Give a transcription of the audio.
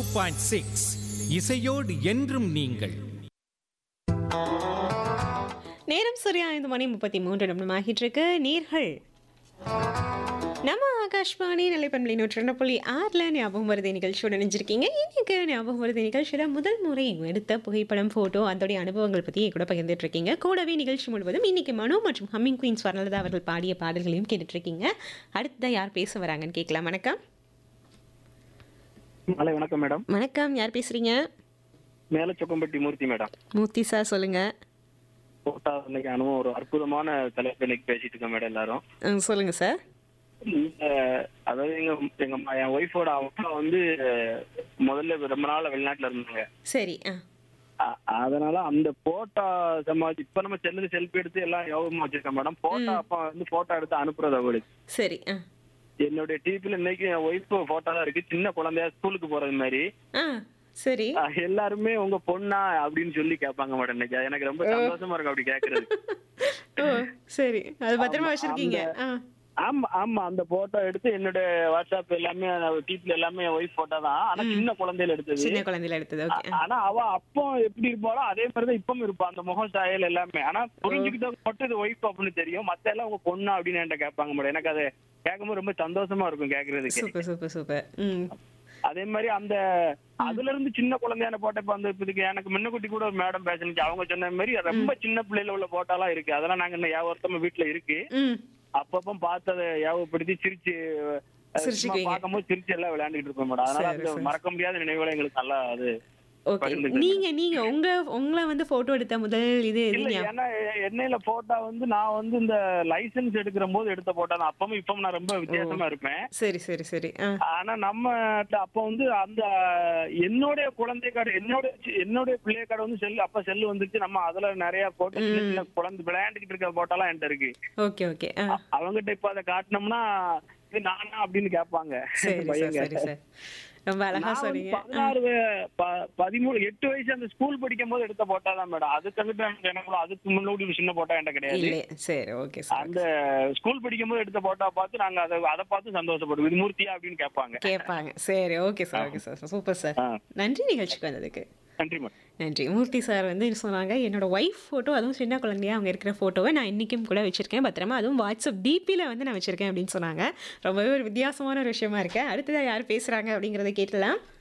Point six இசையோடு என்றும் நீங்கள் நேரம் சரியா ஐந்து மணி முப்பத்தி மூன்று நிமிடம் ஆகிட்டு இருக்கு நீர்கள் நம்ம ஆகாஷ்வாணி நிலைப்பண்பளி நூற்றி ரெண்டு புள்ளி ஆறில் ஞாபகம் வருது நிகழ்ச்சியோட நினைஞ்சிருக்கீங்க இன்னைக்கு ஞாபகம் வருது நிகழ்ச்சியோட முதல் முறை எடுத்த புகைப்படம் ஃபோட்டோ அதோடைய அனுபவங்கள் பற்றி கூட பகிர்ந்துட்டு இருக்கீங்க கூடவே நிகழ்ச்சி முழுவதும் இன்னைக்கு மனு மற்றும் ஹம்மிங் குயின் ஸ்வர்ணலதா அவர்கள் பாடிய பாடல்களையும் கேட்டுட்டு இருக்கீங்க அடுத்ததான் யார் பேச வராங்கன்னு கேட்கலாம் வணக்கம் மாலை வணக்கம் மேடம் வணக்கம் யார் பேசுறீங்க மேல சொக்கம்பட்டி மூர்த்தி மேடம் மூர்த்தி சார் சொல்லுங்க போட்டா இன்னைக்கு அனுபவம் ஒரு அற்புதமான தலைப்பு இன்னைக்கு பேசிட்டு இருக்கோம் மேடம் எல்லாரும் ம், சொல்லுங்க சார் இந்த அதாவது எங்க எங்க ம- என் ஒய்ஃபோட அப்பா வந்து முதல்ல ரொம்ப நாள் வெளிநாட்டுல இருந்தாங்க சரி ஆ அ- அதனால அந்த போட்டோ சமாதி இப்ப நம்ம செல்லுக்கு செல்ஃபி எடுத்து எல்லாம் யோகமா வச்சிருக்கோம் மேடம் போட்டோ அப்பா வந்து போட்டோ எடுத்து அனுப்புறது அவங்களுக்கு சரி ஆ என்னுடைய டிவில இன்னைக்கு என் ஒய்ஃப் போட்டோ தான் இருக்கு சின்ன குழந்தையா ஸ்கூலுக்கு போறது மாதிரி ஆ சரி அஹ் எல்லாருமே உங்க பொண்ணா அப்படின்னு சொல்லி கேட்பாங்க மேடம் இன்னைக்கு அது எனக்கு ரொம்ப சந்தோஷமா இருக்கும் அப்படி கேக்குறது ஓ சரி அது பத்திரமா ஆமா, வச்சிருக்கீங்க ஆ ஆமா ஆமா அந்த போட்டோ எடுத்து என்னோட வாட்ஸ்அப் எல்லாமே டீப்ல எல்லாமே என் ஒய்ஃப் போட்டோ தான் ஆனா சின்ன குழந்தையில எடுத்தது சின்ன குழந்தையில எடுத்தது ஓகே ஆனா அவ அப்போ எப்படி இருப்பாளோ அதே மாதிரிதான் இப்பவும் இருப்பா அந்த முகம் சாயல் எல்லாமே ஆனா புரிஞ்சுக்கிட்ட மட்டும் இது ஒய்ஃப் அப்படின்னு தெரியும் மத்த எல்லாம் உங்க பொண்ணா அப்படின்னு என்கிட்ட கேட்பாங்க மேடம் எனக்கு அது கேட்கும்போது ரொம்ப சந்தோஷமா இருக்கும் கேக்குறதுக்கு சூப்பர் சூப்பர் சூப்பர் ம் அதே மாதிரி அந்த அதுல இருந்து சின்ன குழந்தையான போட்டோ இப்ப அந்த இப்போதைக்கு எனக்கு முன்னக்குட்டி கூட ஒரு மேடம் பேசுனுச்சு அவங்க சொன்ன மாதிரி ரொம்ப சின்ன பிள்ளையில உள்ள போட்டோலாம் இருக்கு அதெல்லாம் நாங்க இன்னும் ஏவர்த்தமா வீட்டுல இருக்கு ம் அப்பப்ப பார்த்து அதை ஞாபகப்படுத்தி சிரிச்சு அஹ், சும்மா சிரிச்சுக்குவீங்க. பார்க்கும்போது சிரிச்சு எல்லாம் விளையாண்டுட்டு இருப்போம் மேடம் அதனால சரி, அந்த சரி. மறக்க முடியாத நினைவுகளை எங்களுக்கு நல்லா அது ஓகே பகிர்ந்துக்கிறேன். நீங்க நீங்க உங்க உங்களை வந்து போட்டோ எடுத்த முதல் இது எது இல்ல ஞாபகம்? ஏன்னா என்னையில போட்டா வந்து நான் வந்து இந்த லைசென்ஸ் எடுக்கிற போது எடுத்த போட்டா தான் அப்பவும் இப்பவும் நான் ரொம்ப வித்தியாசமா இருப்பேன் சரி சரி சரி ஆ ஆனா நம்ம அப்ப வந்து அந்த என்னுடைய குழந்தை கார்டு என்னோட என்னுடைய பிள்ளை கார்டு வந்து செல் அப்ப செல்லு வந்துச்சு நம்ம அதுல நிறைய போட்டோ சின்ன சின்ன குழந்தை விளையாண்டுக்கிட்டு இருக்க போட்டோலாம் என்கிட்ட இருக்கு ஓகே ஓகே ஆ அவங்ககிட்ட இப்ப அதை காட்டினோம்னா இது நானா அப்படின்னு கேட்பாங்க சரி சார் பையங்க. சரி சார் ரொம்ப அழகா நான் வந்து சொன்னீங்க பதினாறு வ- ப- பதிமூணு எட்டு வயசு அந்த ஸ்கூல் படிக்கும் போது எடுத்த போட்டா தான் மேடம் அதுக்கு வந்து எனக்கு எனக்கு அதுக்கு முன்னாடி ஒரு சின்ன போட்டா என்கிட்ட கிடையாது இல்லை சரி ஓகே சார் அந்த ஸ்கூல் படிக்கும் போது எடுத்த போட்டோ பார்த்து நாங்க அதை அதை பார்த்து சந்தோஷப்படுவோம் இது மூர்த்தியா அப்படின்னு கேட்பாங்க கேட்பாங்க சரி okay sir okay sir super sir ஆ. நன்றி நிகழ்ச்சிக்கு வந்ததுக்கு நன்றி மேடம் நன்றி மூர்த்தி சார் வந்து சொன்னாங்க என்னோட ஒய்ஃப் ஃபோட்டோ அதுவும் சின்ன குழந்தையா அவங்க இருக்கிற ஃபோட்டோவை நான் இன்றைக்கும் கூட வச்சுருக்கேன் பத்திரமா அதுவும் வாட்ஸ்அப் டிபியில் வந்து நான் வச்சுருக்கேன் அப்படின்னு சொன்னாங்க ரொம்பவே ஒரு வித்தியாசமான ஒரு விஷயமா இருக்கேன் அடுத்ததாக யார் பேசுகிறாங்க அப்படிங்கிறத கேட்டலாம்